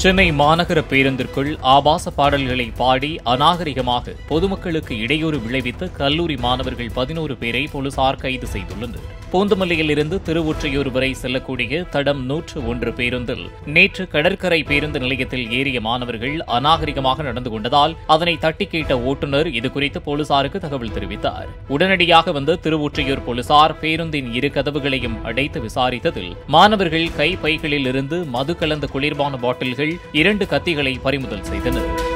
சென்னை மாநகர பேருந்திற்குள் ஆபாச பாடல்களை பாடி அநாகரிகமாக பொதுமக்களுக்கு இடையூறு விளைவித்த கல்லூரி மாணவர்கள் பதினோரு பேரை போலீசார் கைது செய்துள்ளனர் பூந்தமல்லியில் இருந்து திருவொற்றியூர் வரை செல்லக்கூடிய தடம் நூற்று ஒன்று பேருந்தில் நேற்று கடற்கரை பேருந்து நிலையத்தில் ஏறிய மாணவர்கள் அநாகரிகமாக நடந்து கொண்டதால் அதனை தட்டி கேட்ட ஓட்டுநர் இதுகுறித்து போலீசாருக்கு தகவல் தெரிவித்தார் உடனடியாக வந்த திருவொற்றியூர் போலீசார் பேருந்தின் இரு கதவுகளையும் அடைத்து விசாரித்ததில் மாணவர்கள் கை பைகளில் இருந்து மது கலந்த குளிர்பான பாட்டில்கள் இரண்டு கத்திகளை பறிமுதல் செய்தனர்